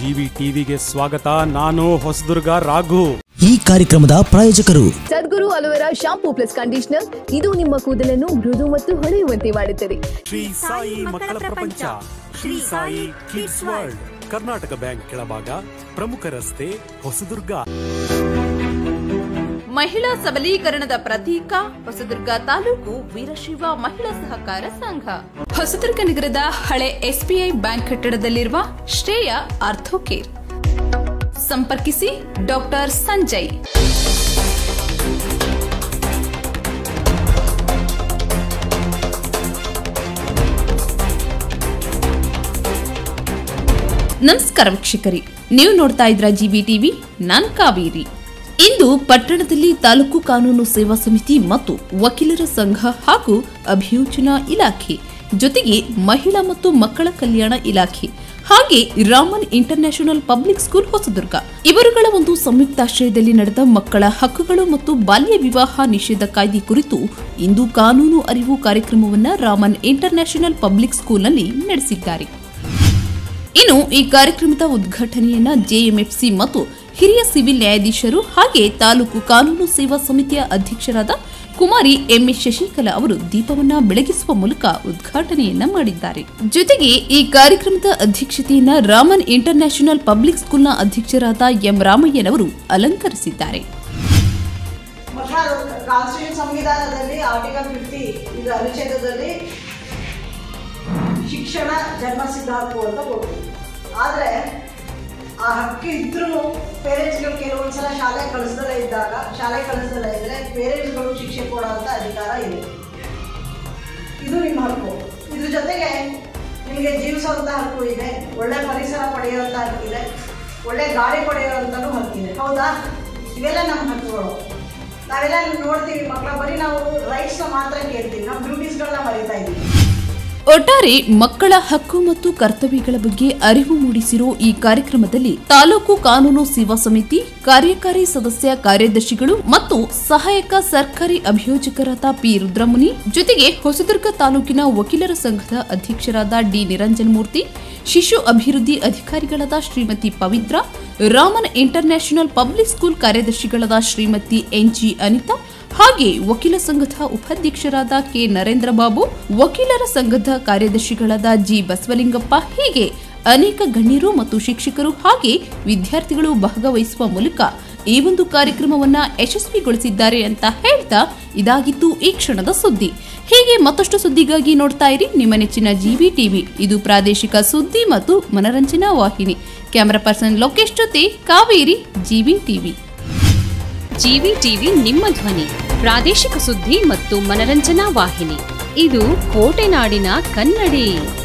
GV ಟಿವಿಗೆ ಸ್ವಾಗತ ನಾನು ಹೊಸದುರ್ಗ ರಾಘು ಈ ಕಾರ್ಯಕ್ರಮದ ಪ್ರಾಯೋಜಕರು Sadguru aloe vera shampoo plus conditioner ಇದು ನಿಮ್ಮ ಕೂದಲನ್ನು ಮೃದು ಮತ್ತು ಹೊಳೆಯುವಂತೆ ಮಾಡುತ್ತದೆ ಶ್ರೀ ಸಾಯಿ ಮಕ್ಕಳ ಪ್ರಪಂಚ Shri Sai kids world Karnataka bank ಕೆಳಭಾಗ ಪ್ರಮುಖ ರಸ್ತೆ ಹೊಸದುರ್ಗ ಮಹಿಳಾ ಸಬಲೀಕರಣದ ಪ್ರತೀಕ ಹೊಸದುರ್ಗ ತಾಲೂಕು ವೀರಶೈವ ಮಹಿಳಾ ಸಹಕಾರ ಸಂಘ ಹೊಸದುರ್ಗ ನಗರದ ಹಳೆ ಎಸ್ಬಿಐ ಬ್ಯಾಂಕ್ ಕಟ್ಟಡದಲ್ಲಿರುವ ಶ್ರೇಯ ಆರ್ಥೋಕೇರ್ ಸಂಪರ್ಕಿಸಿ ಡಾಕ್ಟರ್ ಸಂಜಯ್ ನಮಸ್ಕಾರ ವೀಕ್ಷಕರಿ ನೀವು ನೋಡ್ತಾ ಇದ್ರ ಜಿಬಿ ಟಿವಿ ನಾನ್ ಕಾವೇರಿ ಇಂದು ಪಟ್ಟಣದಲ್ಲಿ ತಾಲೂಕು ಕಾನೂನು ಸೇವಾ ಸಮಿತಿ ಮತ್ತು ವಕೀಲರ ಸಂಘ ಹಾಗೂ ಅಭಿಯೋಜನಾ ಇಲಾಖೆ ಜೊತೆಗೆ ಮಹಿಳಾ ಮತ್ತು ಮಕ್ಕಳ ಕಲ್ಯಾಣ ಇಲಾಖೆ ಹಾಗೆ Raman international public school Hosadurga ಇವರುಗಳ ಒಂದು ಸಂಯುಕ್ತಾಶ್ರಯದಲ್ಲಿ ನಡೆದ ಮಕ್ಕಳ ಹಕ್ಕುಗಳು ಮತ್ತು ಬಾಲ್ಯ ವಿವಾಹ ನಿಷೇಧ ಕಾಯ್ದೆ ಕುರಿತು ಇಂದು ಕಾನೂನು ಅರಿವು ಕಾರ್ಯಕ್ರಮವನ್ನು ರಾಮನ್ ಇಂಟರ್ನ್ಯಾಷನಲ್ ಪಬ್ಲಿಕ್ ಸ್ಕೂಲ್ನಲ್ಲಿ ನಡೆಸಿದ್ದಾರೆ ಇನ್ನು ಈ ಕಾರ್ಯಕ್ರಮದ ಉದ್ಘಾಟನೆಯನ್ನ ಜೆಎಂಎಫ್ಸಿ ಮತ್ತು ಹಿರಿಯ ಸಿವಿಲ್ ನ್ಯಾಯಾಧೀಶರು ಹಾಗೆ ತಾಲೂಕು ಕಾನೂನು ಸೇವಾ ಸಮಿತಿಯ ಅಧ್ಯಕ್ಷರಾದ ಕುಮಾರಿ ಎಂಎಸ್ ಶಶಿಕಲಾ ಅವರು ದೀಪವನ್ನ ಬೆಳಗಿಸುವ ಮೂಲಕ ಉದ್ಘಾಟನೆಯನ್ನ ಮಾಡಿದ್ದಾರೆ ಜೊತೆಗೆ ಈ ಕಾರ್ಯಕ್ರಮದ ಅಧ್ಯಕ್ಷತೆಯನ್ನ ರಾಮನ್ ಇಂಟರ್ನ್ಯಾಷನಲ್ ಪಬ್ಲಿಕ್ ಸ್ಕೂಲ್ನ ಅಧ್ಯಕ್ಷರಾದ ಎಂ ರಾಮಯ್ಯನವರು ಅಲಂಕರಿಸಿದ್ದಾರೆ ಮಕ್ಕಳ ಕಾನ್ಸ್ಟಿಟ್ಯೂಷನ್ ಸಂವಿಧಾನದಲ್ಲಿ ಆರ್ಟಿಕಲ್ ಫಿಫ್ಟಿ ಇದು ಅನುಚ್ಛೇದದಲ್ಲಿ ಶಿಕ್ಷಣ ಜನ್ಮಸಿದ್ಧ ಹಕ್ಕು ಅಂತ ಕೊಡ್ತೀವಿ ಆದರೆ ಆ ಹಕ್ಕು ಇದ್ರೂ ಪೇರೆಂಟ್ಸ್ಗಳು ಕೆಲವೊಂದ್ಸಲ ಶಾಲೆ ಕಳಿಸ್ದಲೇ ಇದ್ದಾಗ ಶಾಲೆ ಕಳಿಸ್ದಲೇ ಇದ್ದರೆ ಪೇರೆಂಟ್ಸ್ಗಳು ಶಿಕ್ಷೆ ಕೊಡೋಂಥ ಅಧಿಕಾರ ಇದೆ ಇದು ನಿಮ್ಮ ಹಕ್ಕು ಇದ್ರ ಜೊತೆಗೆ ನಿಮಗೆ ಜೀವಿಸುವಂಥ ಹಕ್ಕು ಇದೆ ಒಳ್ಳೆ ಪರಿಸರ ಪಡೆಯುವಂಥ ಹಕ್ಕಿದೆ ಒಳ್ಳೆ ಗಾಳಿ ಪಡೆಯುವಂಥದ್ದು ಹಕ್ಕಿದೆ ಹೌದಾ ಇವೆಲ್ಲ ನಮ್ಮ ಹಕ್ಕುಗಳು ನಾವೆಲ್ಲ ನೋಡ್ತೀವಿ ಮಕ್ಕಳ ಬರೀ ನಾವು ರೈಟ್ಸ್ನ ಮಾತ್ರ ಕೇಳ್ತೀವಿ ನಮ್ಮ ಡ್ಯೂಟೀಸ್ಗಳನ್ನ ಮರಿತಾ ಇದ್ದೀವಿ ಒಟ್ಟಾರೆ ಮಕ್ಕಳ ಹಕ್ಕು ಮತ್ತು ಕರ್ತವ್ಯಗಳ ಬಗ್ಗೆ ಅರಿವು ಮೂಡಿಸಿರೋ ಈ ಕಾರ್ಯಕ್ರಮದಲ್ಲಿ ತಾಲೂಕು ಕಾನೂನು ಸೇವಾ ಸಮಿತಿ ಕಾರ್ಯಕಾರಿ ಸದಸ್ಯ ಕಾರ್ಯದರ್ಶಿಗಳು ಮತ್ತು ಸಹಾಯಕ ಸರ್ಕಾರಿ ಅಭಿಯೋಜಕರಾದ ಪಿ ರುದ್ರಮುನಿ ಜೊತೆಗೆ ಹೊಸದುರ್ಗ ತಾಲೂಕಿನ ವಕೀಲರ ಸಂಘದ ಅಧ್ಯಕ್ಷರಾದ ಡಿ ನಿರಂಜನ್ ಮೂರ್ತಿ ಶಿಶು ಅಭಿವೃದ್ಧಿ ಅಧಿಕಾರಿಗಳಾದ Shrimati Pavitra Raman international public school ಕಾರ್ಯದರ್ಶಿಗಳಾದ ಶ್ರೀಮತಿ ಎನ್ಜಿ ಅನಿತಾ ಹಾಗೆ ವಕೀಲ ಸಂಘದ ಉಪಾಧ್ಯಕ್ಷರಾದ ಕೆ ನರೇಂದ್ರ ಬಾಬು ವಕೀಲರ ಸಂಘದ ಕಾರ್ಯದರ್ಶಿಗಳಾದ ಜಿ ಬಸವಲಿಂಗಪ್ಪ ಹೀಗೆ ಅನೇಕ ಗಣ್ಯರು ಮತ್ತು ಶಿಕ್ಷಕರು ಹಾಗೆ ವಿದ್ಯಾರ್ಥಿಗಳು ಭಾಗವಹಿಸುವ ಮೂಲಕ ಈ ಒಂದು ಕಾರ್ಯಕ್ರಮವನ್ನ ಯಶಸ್ವಿಗೊಳಿಸಿದ್ದಾರೆ ಅಂತ ಹೇಳ್ತಾ ಇದಾಗಿತ್ತು ಈ ಕ್ಷಣದ ಸುದ್ದಿ ಹೀಗೆ ಮತ್ತಷ್ಟು ಸುದ್ದಿಗಾಗಿ ನೋಡ್ತಾ ಇರಿ ನಿಮ್ಮ ನೆಚ್ಚಿನ ಜಿವಿ ಟಿವಿ ಇದು ಪ್ರಾದೇಶಿಕ ಸುದ್ದಿ ಮತ್ತು ಮನರಂಜನಾ ವಾಹಿನಿ ಕ್ಯಾಮರಾ ಪರ್ಸನ್ ಲೋಕೇಶ್ ಜೊತೆ Kaveri GV TV GV TV ನಿಮ್ಮ ಧ್ವನಿ ಪ್ರಾದೇಶಿಕ ಸುದ್ದಿ ಮತ್ತು ಮನರಂಜನಾ ವಾಹಿನಿ ಇದು ಕೋಟೆನಾಡಿನ ಕನ್ನಡಿ